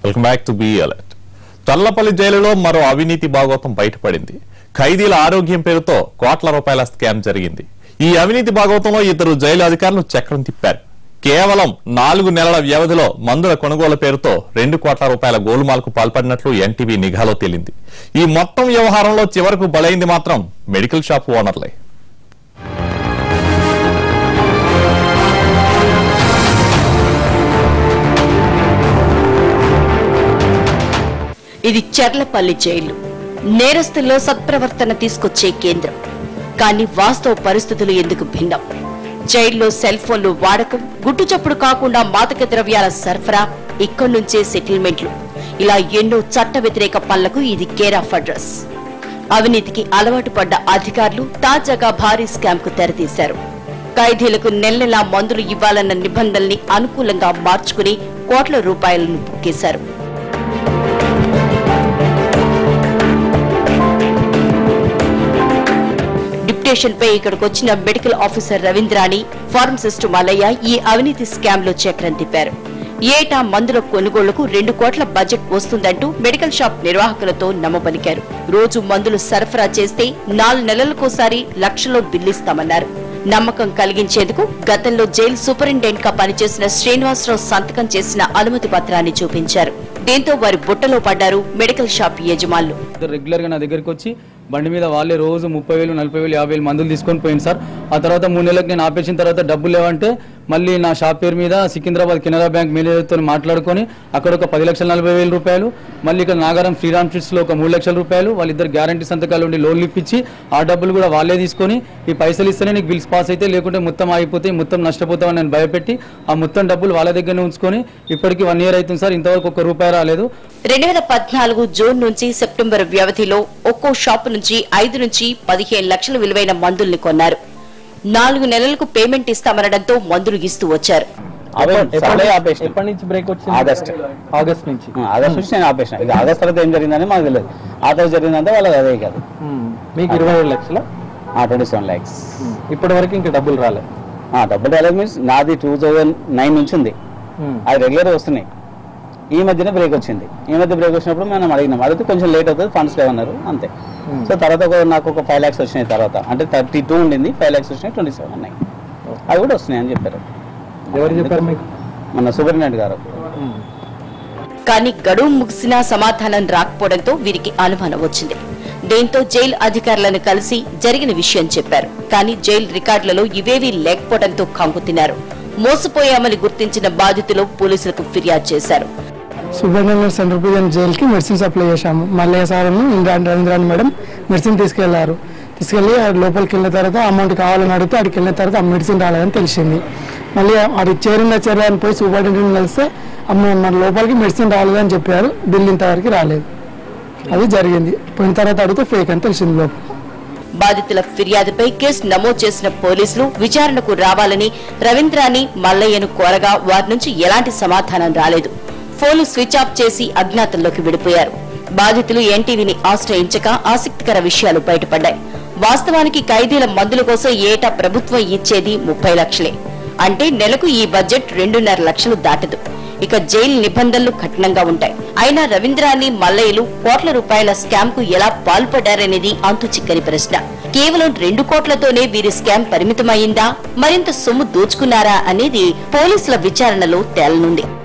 Welcome back to be alert Challapalli జైలులో మరో అవినీతి భాగవతం బయటపడింది ఖైదీల ఆరోగ్యం పేరుతో కోట్ల రూపాయల స్కామ్ జరిగింది ఈ అవినీతి భాగవతంలో ఇద్దరు జైలు అధికారులు చక్రం తిప్పారు కేవలం నాలుగు నెలల వ్యవధిలో మందుల కొనుగోలు పేరుతో రెండు కోట్ల రూపాయల గోలుమాలకు పాల్పడినట్లు ఎన్టీవీ నిఘాలో తేలింది ఈ మొత్తం వ్యవహారంలో చివరకు బలైంది మాత్రం మెడికల్ షాప్ ఓనర్లే ఇది చెర్లపల్లి జైలు నేరస్తుల్లో సత్ప్రవర్తన తీసుకొచ్చే కేంద్రం కానీ వాస్తవ పరిస్థితులు ఎందుకు భిన్నం జైల్లో సెల్ ఫోన్లు వాడకం గుట్టుచప్పుడు కాకుండా మాదక ద్రవ్యాల సరఫరా ఇక్కడి నుంచే సెటిల్మెంట్లు ఇలా ఎన్నో చట్ట వ్యతిరేక పనులకు ఇది కేర్ ఆఫ్ అడ్రస్ అవినీతికి అలవాటు పడ్డ అధికారులు తాజాగా భారీ స్కామ్ కు తెరతీశారు ఖైదీలకు నెల నెలా మందులు ఇవ్వాలన్న నిబంధనల్ని అనుకూలంగా మార్చుకుని కోట్ల రూపాయలను బుక్కేశారు డిప్యుటేషన్ పై ఇక్కడికి వచ్చిన medical officer Ravindrani pharmacist Mallayya ఈ అవినీతి స్కామ్ లో చక్రం తిప్పారు ఏటా మందుల కొనుగోళ్లకు రెండు కోట్ల బడ్జెట్ వస్తుందంటూ మెడికల్ షాప్ నిర్వాహకులతో నమ్మబలికారు రోజు మందులు సరఫరా చేస్తే నాలుగు నెలలకోసారి లక్షలో బిల్లిస్తామన్నారు నమ్మకం కలిగించేందుకు గతంలో జైలు సూపరింటెండెంట్ గా పనిచేసిన శ్రీనివాసరావు సంతకం చేసిన అనుమతి పత్రాన్ని చూపించారు దీంతో వారి బుట్టలో పడ్డారు మెడికల్ షాప్ యజమానులు రెగ్యులర్ గా నా దగ్గరికి వచ్చి బండి మీద వాళ్ళే రోజు ముప్పై వేలు నలభై వేలు యాభై వేలు మందులు తీసుకొని పోయింది సార్ ఆ తర్వాత మూడు నెలలకు నేను ఆపేసిన తర్వాత డబ్బులు లేవంటే మళ్ళీ నా షాప్ పేరు మీద సికింద్రాబాద్ కెనరా బ్యాంక్ మేనేజర్తో మాట్లాడుకొని అక్కడ ఒక పది లక్షల నలభై వేల రూపాయలు మళ్ళీ ఇక్కడ నాగారం శ్రీరామ్ స్ట్రీట్స్ లో ఒక మూడు లక్షల రూపాయలు వాళ్ళిద్దరు గ్యారంటీ సంతకాలు ఉండి లోన్లు ఇప్పించి ఆ డబ్బులు కూడా వాళ్ళే తీసుకొని ఈ పైసలు ఇస్తేనే నీకు బిల్స్ పాస్ అయితే లేకుంటే మొత్తం అయిపోతే మొత్తం నష్టపోతామని నేను భయపెట్టి ఆ మొత్తం డబ్బులు వాళ్ళ దగ్గరనే ఉంచుకొని ఇప్పటికి వన్ ఇయర్ అవుతుంది సార్ ఇంతవరకు ఒక్క రూపాయి రాలేదు రెండు వేల పద్నాలుగు జూన్ నుంచి సెప్టెంబర్ వ్యవధిలో ఒక్కో షాపు నుంచి ఐదు నుంచి పదిహేను లక్షల విలువైన మందుల్ని కొన్నారు నాలుగు నెలలకు పేమెంట్ ఇస్తామనడంతో మందులు ఇస్తూ వచ్చారు అవే సప్లై ఆపేసిన ఎప్పటి నుంచి బ్రేక్ వచ్చింది ఆగస్ట్ ఆగస్ట్ నుంచి ఆగస్ట్ నుంచి నేను ఆపేసిన ఇక ఆగస్ట్ తర్వాత ఏం జరిగిందని మాకు తెలియదు ఆ తర్వాత జరిగిందంటే వాళ్ళకి అదే కాదు మ్మ్. మీకు ఇరవై ఏడు లక్షల ట్వంటీ సెవెన్ ల్యాక్స్ ఇప్పటి వరకు ఇంకా డబ్బులు రాలేదు డబ్బులు రాలేదు మీన్స్ నాది టూ థౌజండ్ నైన్ నుంచి ఉంది మ్మ్. అది రెగ్యులర్ వస్తున్నాయి ఈ మధ్యనే బ్రేక్ వచ్చింది ఈ మధ్య బ్రేక్ వచ్చినప్పుడు మనం అడిగినాం అడిగితే కొంచెం లేట్ అవుతుంది ఫండ్స్ లేవన్నారు అంతే సో తర్వాత ఒక- నాకు ఒక ఫైవ్ ల్యాక్స్ వచ్చినాయి తర్వాత అంటే థర్టీ టూ ఉండింది ఫైవ్ ల్యాక్స్ వచ్చినాయి ట్వంటీ సెవెన్ ఉన్నాయి అవి కూడా వస్తున్నాయి అని చెప్పారు ఎవరు చెప్పారు మీకు మన సూపరింటెండెంట్ గారు మ్మ్. కానీ గడువు ముగిసినా సమాధానం రాకపోవడంతో వీరికి అనుమానం వచ్చింది దీంతో జైలు అధికారులను కలిసి జరిగిన విషయం చెప్పారు కానీ జైలు రికార్డులలో ఇవేవీ లేకపోవడంతో కంగుతిన్నారు మోసపోయామని గుర్తించిన బాధితులు పోలీసులకు ఫిర్యాదు చేశారు సుబ్రహ్మణ్యం సెంట్రల్ ప్రిజన్ జైలుకి మెడిసిన్ సప్లై చేశాము మల్లయ్య సార్ను ఇంద్రా రవీంద్రాని మేడం మెడిసిన్ తీసుకెళ్లారు తీసుకెళ్ళి ఆ లోపలికి వెళ్ళిన తర్వాత అమౌంట్ కావాలని అడిగితే అక్కడికి వెళ్ళిన తర్వాత ఆ మెడిసిన్ రాలేదని తెలిసింది మళ్ళీ అది చేరిన చేరని పోయి సూపరింటెండెంట్ కలిస్తే అమ్మ మన లోపలికి మెడిసిన్ రాలేదని చెప్పారు బిల్ ఇంతవరకు రాలేదు అది జరిగింది పోయిన తర్వాత అడిగితే ఫేక్ అని తెలిసింది లోపల బాధితుల ఫిర్యాదుపై కేసు నమోదు చేసిన పోలీసులు విచారణకు రావాలని రవీంద్రాని మల్లయ్యను కోరగా వారి నుంచి ఎలాంటి సమాధానం రాలేదు ఫోన్లు స్విచ్ ఆఫ్ చేసి అజ్ఞాతంలోకి విడిపోయారు బాధితులు ఎన్టీవీని ఆశ్రయించక ఆసక్తికర విషయాలు బయటపడ్డాయి వాస్తవానికి ఖైదీల మందుల కోసం ఏటా ప్రభుత్వం ఇచ్చేది ముప్పై లక్షలే అంటే నెలకు ఈ బడ్జెట్ రెండున్నర లక్షలు దాటదు ఇక జైలు నిబంధనలు కఠినంగా ఉంటాయి అయినా రవీంద్రాని మల్లయ్యలు కోట్ల రూపాయల స్కామ్ కు ఎలా పాల్పడ్డారనేది అంతు చిక్కని ప్రశ్న కేవలం రెండు కోట్లతోనే వీరి స్కామ్ పరిమితమైందా మరింత సొమ్ము దోచుకున్నారా అనేది పోలీసుల విచారణలో తేలనుంది